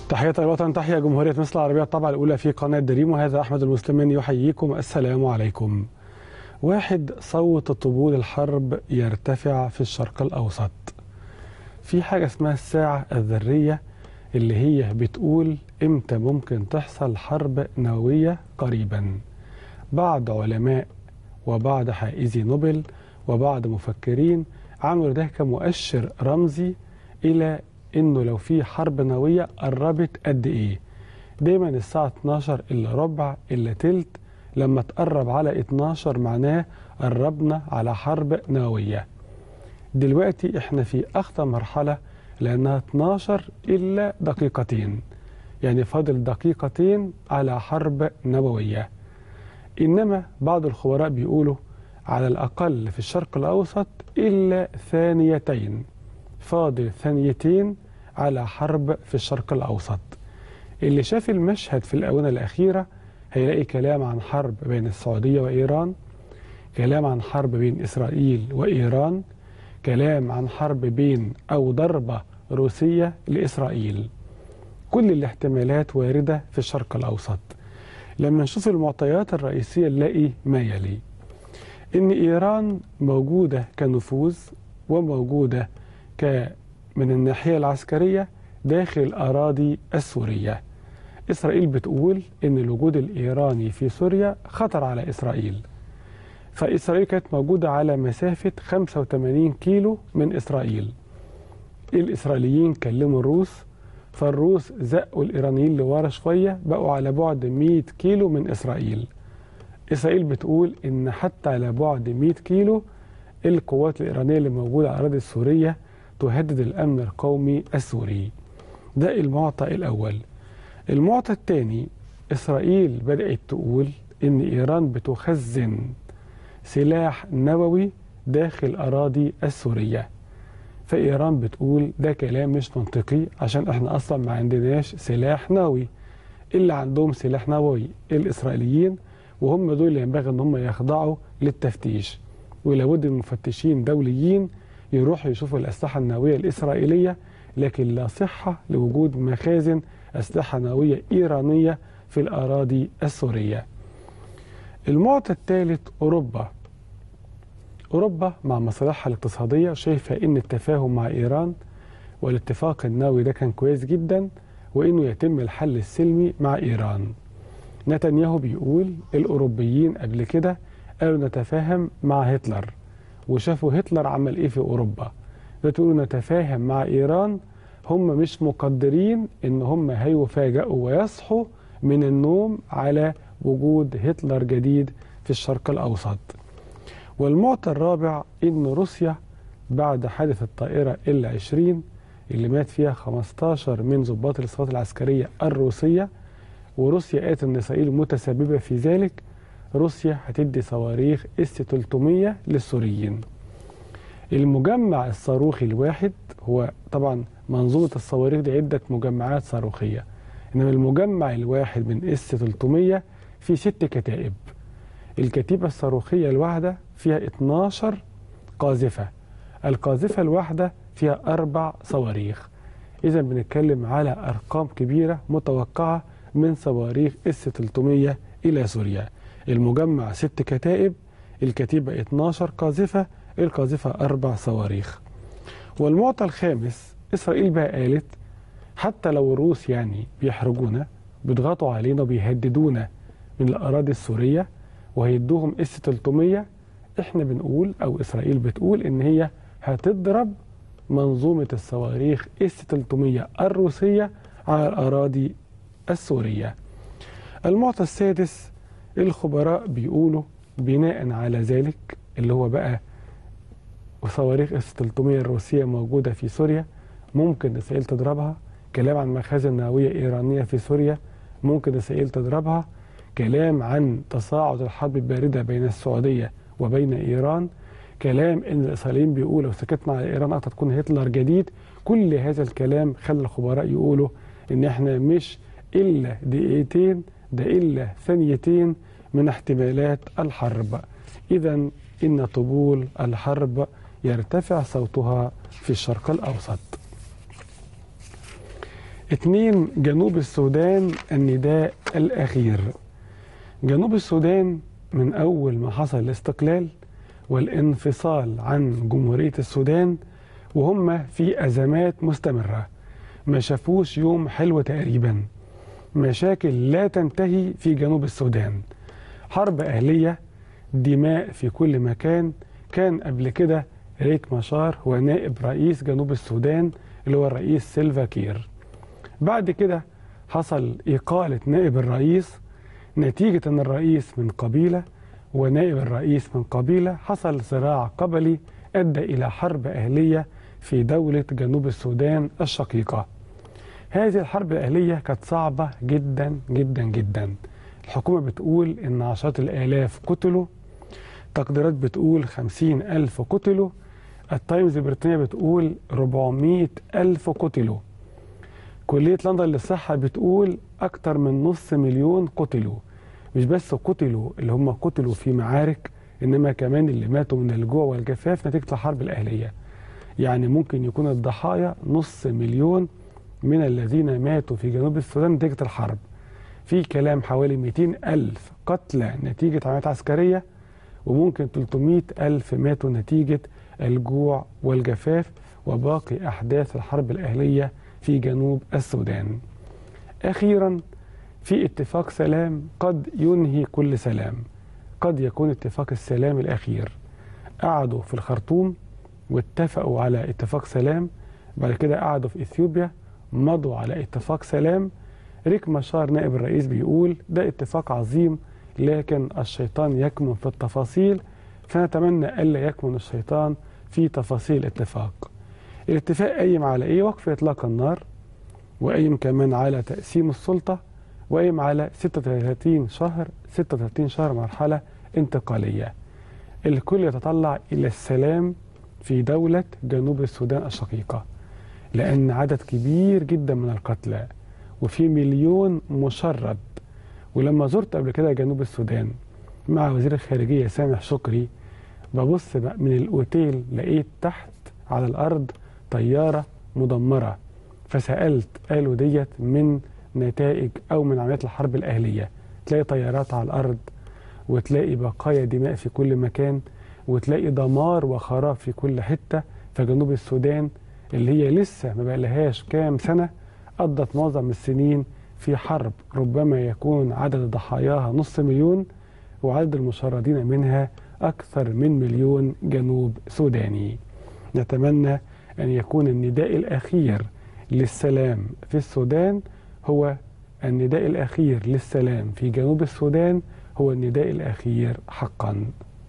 تحية الوطن تحية جمهورية مصر العربية الطبعة الأولى في قناة دريم وهذا أحمد المسلمين يحييكم السلام عليكم واحد صوت طبول الحرب يرتفع في الشرق الأوسط في حاجة اسمها الساعة الذرية اللي هي بتقول امتى ممكن تحصل حرب نووية قريبا بعض علماء وبعض حائزي نوبل وبعض مفكرين عملوا ده كمؤشر رمزي إلى انه لو في حرب نوويه قربت قد ايه دايما الساعه 12 الا ربع الا تلت لما تقرب على 12 معناه قربنا على حرب نوويه دلوقتي احنا في اخطر مرحله لانها 12 الا دقيقتين يعني فاضل دقيقتين على حرب نوويه انما بعض الخبراء بيقولوا على الاقل في الشرق الاوسط الا ثانيتين فاضل ثانيتين على حرب في الشرق الأوسط اللي شاف المشهد في الآونة الأخيرة هيلاقي كلام عن حرب بين السعودية وإيران كلام عن حرب بين إسرائيل وإيران كلام عن حرب بين أو ضربة روسية لإسرائيل كل الاحتمالات واردة في الشرق الأوسط لما نشوف المعطيات الرئيسية نلاقي ما يلي إن إيران موجودة كنفوذ وموجودة ك من الناحية العسكرية داخل الأراضي السورية إسرائيل بتقول إن الوجود الإيراني في سوريا خطر على إسرائيل فإسرائيل كانت موجودة على مسافة 85 كيلو من إسرائيل الإسرائيليين كلموا الروس فالروس زقوا الإيرانيين لورا شوية بقوا على بعد 100 كيلو من إسرائيل إسرائيل بتقول إن حتى على بعد 100 كيلو القوات الإيرانية اللي موجودة على الأراضي السورية تهدد الأمن القومي السوري ده المعطى الأول المعطى الثاني إسرائيل بدأت تقول إن إيران بتخزن سلاح نووي داخل أراضي السورية فإيران بتقول ده كلام مش منطقي عشان إحنا أصلا ما عندناش سلاح نووي اللي عندهم سلاح نووي الإسرائيليين وهم دول اللي ينبغي إن هم يخضعوا للتفتيش ولابد من مفتشين دوليين يروحوا يشوفوا الأسلحة النووية الإسرائيلية لكن لا صحة لوجود مخازن أسلحة نووية إيرانية في الأراضي السورية المعطى الثالث أوروبا أوروبا مع مصالحها الاقتصادية شايفة إن التفاهم مع إيران والاتفاق النووي ده كان كويس جدا وإنه يتم الحل السلمي مع إيران نتنياهو بيقول الأوروبيين قبل كده قالوا نتفاهم مع هتلر وشافوا هتلر عمل ايه في اوروبا بتقولوا نتفاهم مع ايران هم مش مقدرين ان هم هيفاجئوا ويصحوا من النوم على وجود هتلر جديد في الشرق الاوسط والمعطى الرابع ان روسيا بعد حادث الطائرة ال 20 اللي مات فيها 15 من ضباط الإسقاط العسكرية الروسية وروسيا قالت ان اسرائيل متسببة في ذلك روسيا هتدي صواريخ اس 300 للسوريين المجمع الصاروخي الواحد هو طبعا منظومة الصواريخ دي عدة مجمعات صاروخية إنما المجمع الواحد من اس 300 فيه ست كتائب الكتيبة الصاروخية الواحدة فيها 12 قاذفة القاذفة الواحدة فيها أربع صواريخ إذا بنتكلم على أرقام كبيرة متوقعة من صواريخ اس 300 إلى سوريا المجمع ست كتائب الكتيبة 12 قاذفة القاذفة أربع صواريخ والمعطى الخامس إسرائيل بقى قالت حتى لو الروس يعني بيحرجونا بيضغطوا علينا وبيهددونا من الأراضي السورية وهيدوهم اس 300 احنا بنقول أو إسرائيل بتقول إن هي هتضرب منظومة الصواريخ اس 300 الروسية على الأراضي السورية المعطى السادس الخبراء بيقولوا بناء على ذلك اللي هو بقى وصواريخ اس 300 الروسيه موجوده في سوريا ممكن اسرائيل تضربها كلام عن مخازن نوويه ايرانيه في سوريا ممكن اسرائيل تضربها كلام عن تصاعد الحرب البارده بين السعوديه وبين ايران كلام ان الاسرائيليين بيقولوا لو سكتنا على ايران قد تكون هتلر جديد كل هذا الكلام خلى الخبراء يقولوا ان احنا مش الا دقيقتين ده الا ثانيتين من احتمالات الحرب اذا ان طبول الحرب يرتفع صوتها في الشرق الاوسط اتنين جنوب السودان النداء الأخير جنوب السودان من أول ما حصل الاستقلال والانفصال عن جمهورية السودان وهم في أزمات مستمرة ما شافوش يوم حلو تقريبا مشاكل لا تنتهي في جنوب السودان حرب أهلية دماء في كل مكان كان قبل كده ريك مشار هو نائب رئيس جنوب السودان اللي هو الرئيس سيلفا كير بعد كده حصل إقالة نائب الرئيس نتيجة أن الرئيس من قبيلة ونائب الرئيس من قبيلة حصل صراع قبلي أدى إلى حرب أهلية في دولة جنوب السودان الشقيقة هذه الحرب الأهلية كانت صعبة جدا جدا جدا الحكومة بتقول إن عشرات الآلاف قتلوا تقديرات بتقول خمسين ألف قتلوا التايمز البريطانية بتقول 400 ألف قتلوا كلية لندن للصحة بتقول أكتر من نص مليون قتلوا مش بس قتلوا اللي هم قتلوا في معارك إنما كمان اللي ماتوا من الجوع والجفاف نتيجة الحرب الأهلية يعني ممكن يكون الضحايا نص مليون من الذين ماتوا في جنوب السودان نتيجة الحرب في كلام حوالي 200 ألف قتلى نتيجة عمليات عسكرية وممكن 300 ألف ماتوا نتيجة الجوع والجفاف وباقي أحداث الحرب الأهلية في جنوب السودان أخيرا في اتفاق سلام قد ينهي كل سلام قد يكون اتفاق السلام الأخير قعدوا في الخرطوم واتفقوا على اتفاق سلام بعد كده قعدوا في إثيوبيا مضوا على اتفاق سلام ريك مشار نائب الرئيس بيقول ده اتفاق عظيم لكن الشيطان يكمن في التفاصيل فنتمنى ألا يكمن الشيطان في تفاصيل الاتفاق الاتفاق قايم على ايه وقف اطلاق النار وقايم كمان على تقسيم السلطه وقايم على 36 شهر 36 شهر مرحله انتقاليه الكل يتطلع الى السلام في دوله جنوب السودان الشقيقه لان عدد كبير جدا من القتلى وفي مليون مشرد ولما زرت قبل كده جنوب السودان مع وزير الخارجيه سامح شكري ببص من الاوتيل لقيت تحت على الارض طياره مدمره فسالت قالوا ديت من نتائج او من عمليات الحرب الاهليه تلاقي طيارات على الارض وتلاقي بقايا دماء في كل مكان وتلاقي دمار وخراب في كل حته في جنوب السودان اللي هي لسه ما بقالهاش كام سنه قضت معظم السنين في حرب ربما يكون عدد ضحاياها نص مليون وعدد المشردين منها أكثر من مليون جنوب سوداني نتمنى أن يكون النداء الأخير للسلام في السودان هو النداء الأخير للسلام في جنوب السودان هو النداء الأخير حقا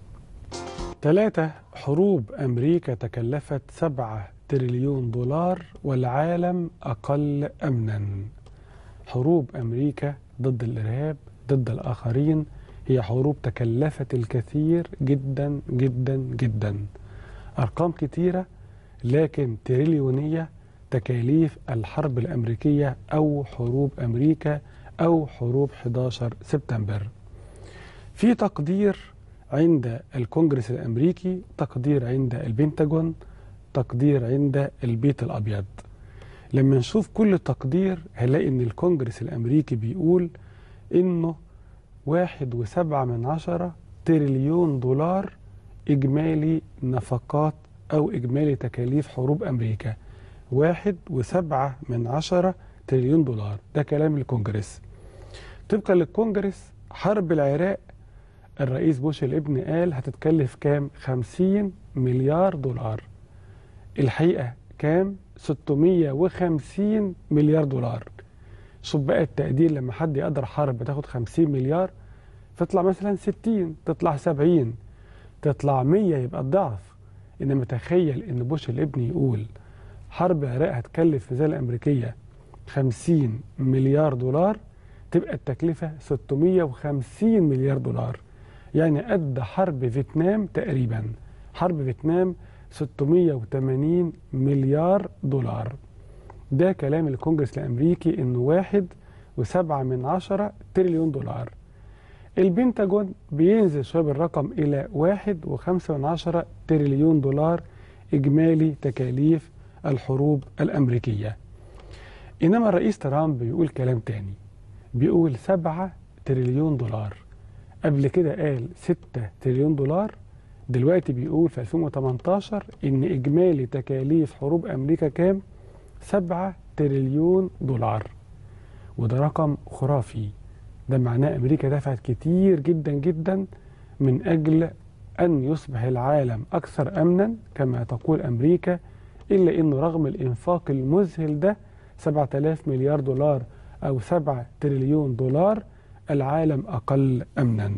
ثلاثة حروب أمريكا تكلفت سبعة تريليون دولار والعالم أقل أمنا حروب أمريكا ضد الإرهاب ضد الآخرين هي حروب تكلفت الكثير جدا جدا جدا أرقام كتيرة لكن تريليونية تكاليف الحرب الأمريكية أو حروب أمريكا أو حروب 11 سبتمبر في تقدير عند الكونجرس الأمريكي تقدير عند البنتاجون تقدير عند البيت الأبيض لما نشوف كل تقدير هنلاقي ان الكونجرس الامريكي بيقول انه واحد وسبعة من عشرة تريليون دولار اجمالي نفقات او اجمالي تكاليف حروب امريكا واحد وسبعة من عشرة تريليون دولار ده كلام الكونجرس طبقا للكونجرس حرب العراق الرئيس بوش الابن قال هتتكلف كام خمسين مليار دولار الحقيقة كام 650 مليار دولار شوف بقى التقدير لما حد يقدر حرب بتاخد 50 مليار تطلع مثلا 60 تطلع 70 تطلع 100 يبقى الضعف انما تخيل ان بوش الابن يقول حرب العراق هتكلف في الولايات الامريكيه 50 مليار دولار تبقى التكلفه 650 مليار دولار يعني قد حرب فيتنام تقريبا حرب فيتنام 680 مليار دولار ده كلام الكونجرس الأمريكي إنه واحد وسبعة من عشرة تريليون دولار البنتاجون بينزل شوية بالرقم إلى واحد وخمسة من عشرة تريليون دولار إجمالي تكاليف الحروب الأمريكية إنما الرئيس ترامب بيقول كلام تاني بيقول 7 تريليون دولار قبل كده قال 6 تريليون دولار دلوقتي بيقول في 2018 إن إجمالي تكاليف حروب أمريكا كام؟ 7 تريليون دولار وده رقم خرافي ده معناه أمريكا دفعت كتير جدا جدا من أجل أن يصبح العالم أكثر أمنا كما تقول أمريكا إلا أنه رغم الإنفاق المذهل ده 7000 مليار دولار أو 7 تريليون دولار العالم أقل أمنا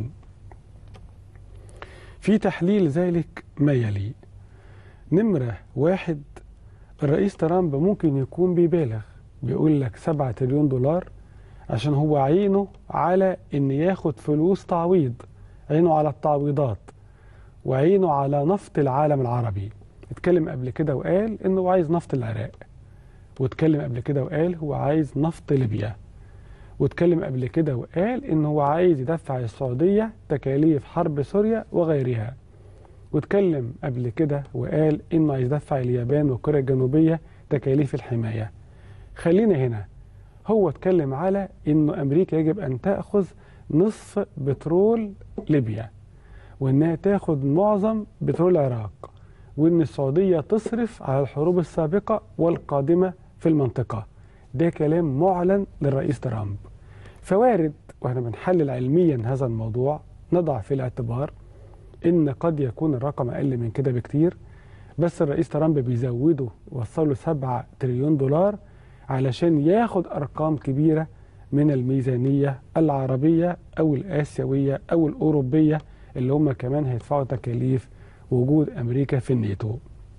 في تحليل ذلك ما يلي نمرة واحد الرئيس ترامب ممكن يكون بيبالغ بيقول لك 7 تريليون دولار عشان هو عينه على ان ياخد فلوس تعويض عينه على التعويضات وعينه على نفط العالم العربي اتكلم قبل كده وقال انه عايز نفط العراق واتكلم قبل كده وقال هو عايز نفط ليبيا واتكلم قبل كده وقال انه هو عايز يدفع السعودية تكاليف حرب سوريا وغيرها واتكلم قبل كده وقال انه عايز يدفع اليابان وكوريا الجنوبية تكاليف الحماية خلينا هنا هو اتكلم على انه امريكا يجب ان تاخذ نصف بترول ليبيا وانها تاخذ معظم بترول العراق وان السعوديه تصرف على الحروب السابقه والقادمه في المنطقه ده كلام معلن للرئيس ترامب فوارد واحنا بنحلل علميا هذا الموضوع نضع في الاعتبار ان قد يكون الرقم اقل من كده بكتير بس الرئيس ترامب بيزوده وصله 7 تريليون دولار علشان ياخد أرقام كبيرة من الميزانية العربية أو الآسيوية أو الأوروبية اللي هم كمان هيدفعوا تكاليف وجود أمريكا في الناتو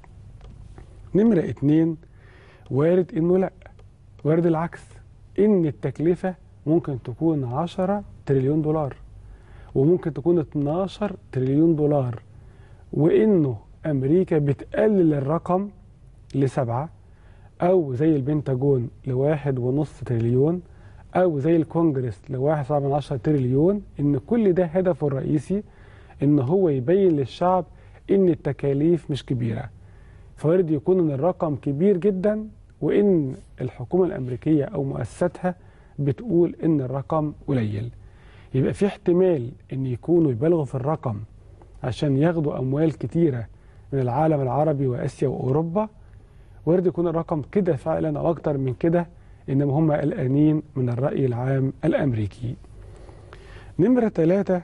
نمرة اتنين وارد إنه لأ وارد العكس إن التكلفة ممكن تكون 10 تريليون دولار وممكن تكون 12 تريليون دولار وإنه أمريكا بتقلل الرقم لسبعة أو زي البنتاجون لواحد ونص تريليون أو زي الكونجرس لواحد سبعة من عشرة تريليون إن كل ده هدفه الرئيسي إن هو يبين للشعب إن التكاليف مش كبيرة فوارد يكون إن الرقم كبير جدا وإن الحكومة الأمريكية أو مؤسساتها بتقول إن الرقم قليل يبقى في احتمال إن يكونوا يبالغوا في الرقم عشان ياخدوا أموال كتيرة من العالم العربي وآسيا وأوروبا وارد يكون الرقم كده فعلا او اكتر من كده انما هم قلقانين من الراي العام الامريكي. نمره ثلاثه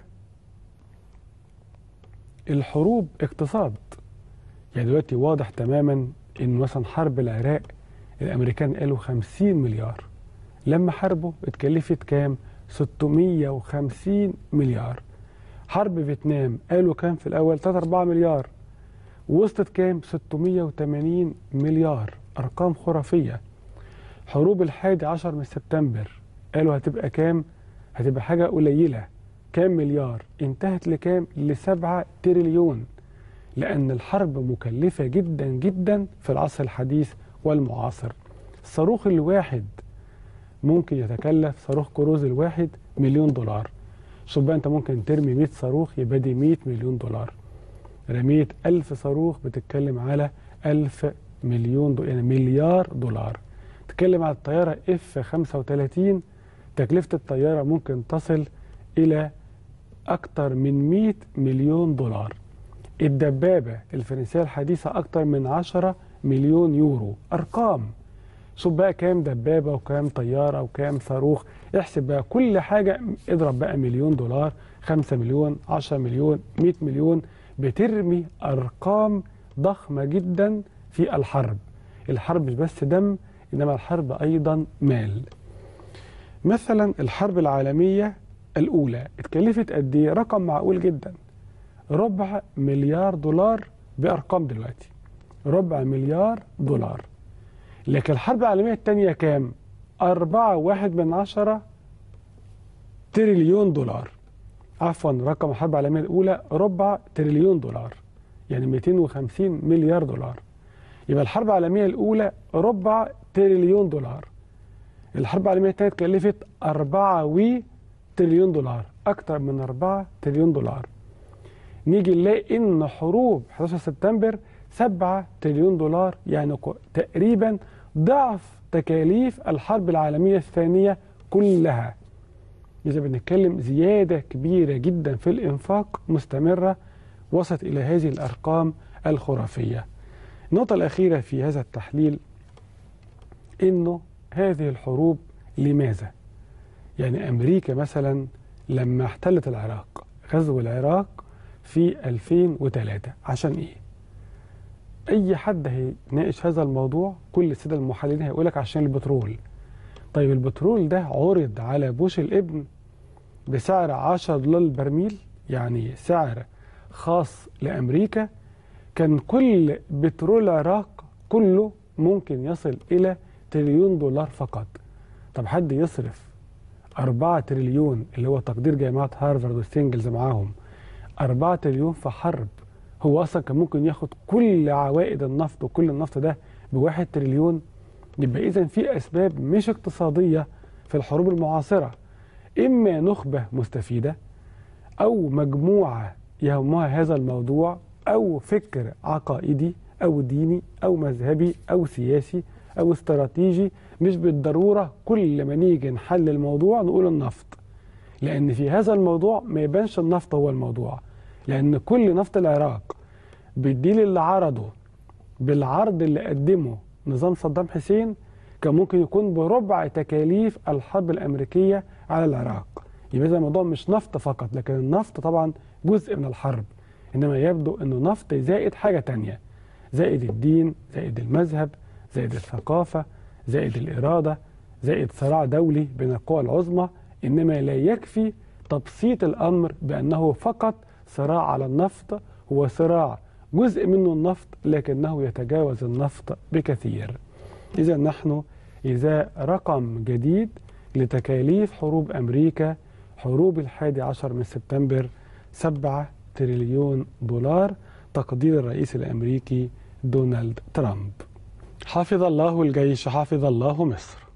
الحروب اقتصاد. يعني دلوقتي واضح تماما ان مثلا حرب العراق الامريكان قالوا 50 مليار. لما حاربوا اتكلفت كام؟ 650 مليار. حرب فيتنام قالوا كام في الاول؟ 3 4 مليار. وصلت كام 680 مليار أرقام خرافية حروب الحادي عشر من سبتمبر قالوا هتبقى كام هتبقى حاجة قليلة كام مليار انتهت لكام لسبعة تريليون لأن الحرب مكلفة جدا جدا في العصر الحديث والمعاصر الصاروخ الواحد ممكن يتكلف صاروخ كروز الواحد مليون دولار شوف بقى انت ممكن ترمي 100 صاروخ يبقى دي 100 مليون دولار رميت ألف صاروخ بتتكلم على ألف مليون دولار يعني مليار دولار تتكلم على الطيارة اف 35 تكلفة الطيارة ممكن تصل إلى أكثر من 100 مليون دولار الدبابة الفرنسية الحديثة أكثر من 10 مليون يورو أرقام شوف بقى كام دبابة وكام طيارة وكام صاروخ احسب بقى كل حاجة اضرب بقى مليون دولار 5 مليون 10 مليون 100 مليون بترمي أرقام ضخمة جدا في الحرب الحرب مش بس دم إنما الحرب أيضا مال مثلا الحرب العالمية الأولى اتكلفت قد إيه؟ رقم معقول جدا ربع مليار دولار بأرقام دلوقتي ربع مليار دولار لكن الحرب العالمية الثانية كام؟ أربعة واحد من عشرة تريليون دولار عفوا رقم الحرب العالمية الأولى ربع تريليون دولار يعني 250 مليار دولار يبقى الحرب العالمية الأولى ربع تريليون دولار الحرب العالمية الثانية كلفت 4 وي تريليون دولار أكثر من 4 تريليون دولار نيجي نلاقي إن حروب 11 سبتمبر 7 تريليون دولار يعني تقريبا ضعف تكاليف الحرب العالمية الثانية كلها إذا بنتكلم زيادة كبيرة جدا في الإنفاق مستمرة وصلت إلى هذه الأرقام الخرافية النقطة الأخيرة في هذا التحليل إنه هذه الحروب لماذا؟ يعني أمريكا مثلا لما احتلت العراق غزو العراق في 2003 عشان إيه؟ أي حد هيناقش هذا الموضوع كل السادة المحللين هيقول لك عشان البترول طيب البترول ده عرض على بوش الابن بسعر 10 دولار البرميل يعني سعر خاص لأمريكا كان كل بترول العراق كله ممكن يصل إلى تريليون دولار فقط طب حد يصرف 4 تريليون اللي هو تقدير جامعة هارفارد وستينجلز معاهم 4 تريليون في حرب هو أصلا كان ممكن ياخد كل عوائد النفط وكل النفط ده بواحد تريليون يبقى إذا في أسباب مش اقتصادية في الحروب المعاصرة إما نخبة مستفيدة أو مجموعة يهمها هذا الموضوع أو فكر عقائدي أو ديني أو مذهبي أو سياسي أو استراتيجي مش بالضرورة كل ما نيجي نحل الموضوع نقول النفط لأن في هذا الموضوع ما يبانش النفط هو الموضوع لأن كل نفط العراق بالديل اللي عرضه بالعرض اللي قدمه نظام صدام حسين كان ممكن يكون بربع تكاليف الحرب الأمريكية على العراق يبقى إذا الموضوع مش نفط فقط لكن النفط طبعا جزء من الحرب إنما يبدو أنه نفط زائد حاجة تانية زائد الدين زائد المذهب زائد الثقافة زائد الإرادة زائد صراع دولي بين القوى العظمى إنما لا يكفي تبسيط الأمر بأنه فقط صراع على النفط هو صراع جزء منه النفط لكنه يتجاوز النفط بكثير إذا نحن إذا رقم جديد لتكاليف حروب أمريكا حروب الحادي عشر من سبتمبر سبعة تريليون دولار تقدير الرئيس الأمريكي دونالد ترامب حفظ الله الجيش حفظ الله مصر